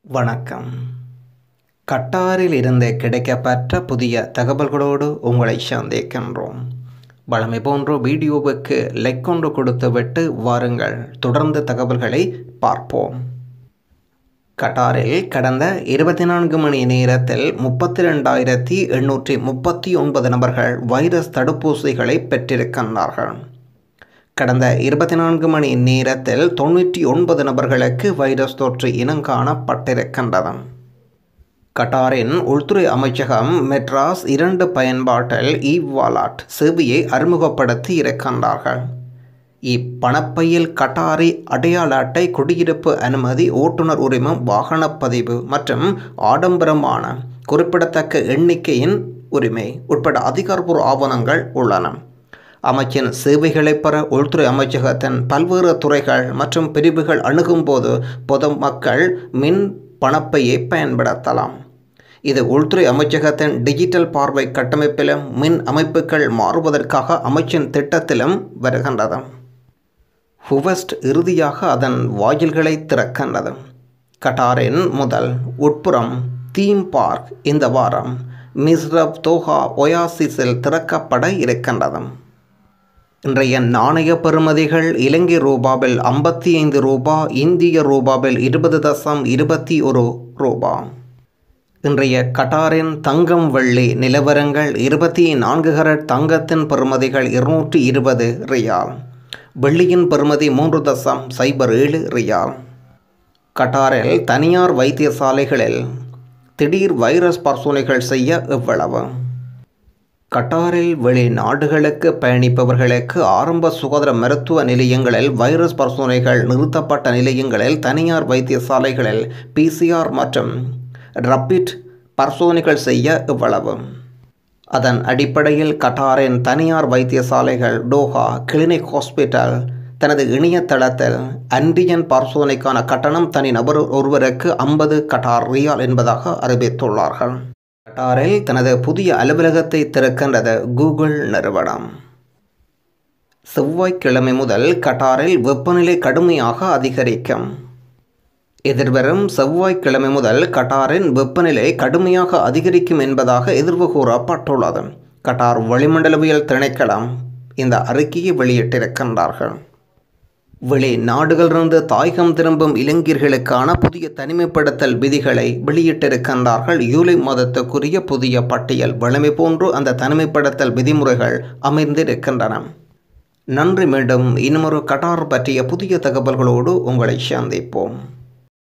வணக்கம் கட்டாரில் இருந்து கிடைக்கப்பெற்ற புதிய தகவல்களோடு உங்களை சந்திக்கின்றோம் வழமை போன்ற வீடியோவுக்கு லைக் கொண்டு கொடுத்துவிட்டு வாருங்கள் தொடர்ந்து தகவல்களை பார்ப்போம் கட்டாரில் கடந்த இருபத்தி நான்கு மணி நேரத்தில் முப்பத்தி ரெண்டாயிரத்தி எண்ணூற்றி முப்பத்தி ஒன்பது நபர்கள் வைரஸ் தடுப்பூசிகளை பெற்றிருக்கின்றார்கள் கடந்த இருபத்தி நான்கு மணி நேரத்தில் தொண்ணூற்றி ஒன்பது நபர்களுக்கு வைரஸ் தொற்று இனங்காணப்பட்டிருக்கின்றது கட்டாரின் உள்துறை அமைச்சகம் மெட்ராஸ் இரண்டு பயன்பாட்டில் இ வாலாட் சேவையை அறிமுகப்படுத்தி இருக்கின்றார்கள் இப்பணப்பையில் கட்டாரி அடையாள அட்டை குடியிருப்பு அனுமதி ஓட்டுநர் உரிமம் வாகனப் பதிவு மற்றும் ஆடம்பரமான குறிப்பிடத்தக்க எண்ணிக்கையின் உரிமை உட்பட அதிகாரப்பூர்வ ஆவணங்கள் உள்ளன அமைச்சின் சேவைகளை பெற உள்துறை அமைச்சகத்தின் பல்வேறு துறைகள் மற்றும் பிரிவுகள் அணுகும்போது பொதுமக்கள் மின் பணப்பையை பயன்படுத்தலாம் இது உள்துறை அமைச்சகத்தின் டிஜிட்டல் பார்வை கட்டமைப்பிலும் மின் அமைப்புகள் மாறுவதற்காக அமைச்சின் திட்டத்திலும் வருகின்றது ஹுவெஸ்ட் இறுதியாக அதன் வாயில்களை திறக்கின்றது கட்டாரின் முதல் உட்புறம் தீம் பார்க் இந்த வாரம் மிஸ்ரப் தோஹா ஒயாசிஸில் திறக்கப்பட இருக்கின்றது இன்றைய நாணய பெறுமதிகள் இலங்கை ரூபாவில் ஐம்பத்தி ஐந்து ரூபா இந்திய ரூபாவில் இருபது தசம் இருபத்தி ஒரு ரூபா இன்றைய கட்டாரின் தங்கம் வெள்ளி நிலவரங்கள் இருபத்தி நான்கு கரட் தங்கத்தின் பெறுமதிகள் இருநூற்றி இருபது ரியால் வெள்ளியின் பெறுமதி மூன்று தசம் சைபர் ஏழு ரியால் கட்டாரில் தனியார் வைத்தியசாலைகளில் திடீர் வைரஸ் பரிசோதனைகள் செய்ய எவ்வளவு கட்டாரில் வெளிநாடுகளுக்கு பயணிப்பவர்களுக்கு ஆரம்ப சுகாதார மருத்துவ நிலையங்களில் வைரஸ் பரிசோதனைகள் நிறுத்தப்பட்ட நிலையங்களில் தனியார் வைத்தியசாலைகளில் பிசிஆர் மற்றும் ரப்பிட் பரிசோதனைகள் செய்ய இவ்வளவு அதன் அடிப்படையில் கட்டாரின் தனியார் வைத்தியசாலைகள் டோஹா கிளினிக் ஹாஸ்பிட்டல் தனது இணையதளத்தில் அன்டிஜன் பரிசோதனைக்கான கட்டணம் தனி நபர் ஒருவருக்கு ஐம்பது கட்டார் ரியால் என்பதாக அறிவித்துள்ளார்கள் கட்டாரில் தனது புதிய அலுவலகத்தை திறக்கின்றது கூகுள் நிறுவனம் செவ்வாய்க்கிழமை முதல் கட்டாரில் வெப்பநிலை கடுமையாக அதிகரிக்கும் எதிர்வரும் செவ்வாய்க்கிழமை முதல் கட்டாரின் வெப்பநிலை கடுமையாக அதிகரிக்கும் என்பதாக எதிர்வு கூறப்பட்டுள்ளது கட்டார் வளிமண்டலவியல் திணைக்களம் இந்த அறிக்கையை வெளியிட்டிருக்கின்றார்கள் வெளிநாடுகளிலிருந்து தாயகம் திரும்பும் இளைஞர்களுக்கான புதிய தனிமைப்படுத்தல் விதிகளை வெளியிட்டிருக்கின்றார்கள் ஜூலை மாதத்துக்குரிய புதிய பட்டியல் வலிமை போன்று அந்த தனிமைப்படுத்தல் விதிமுறைகள் அமைந்திருக்கின்றன நன்றி மீண்டும் இன்னுமொரு கட்டார் பற்றிய புதிய தகவல்களோடு உங்களை சந்திப்போம்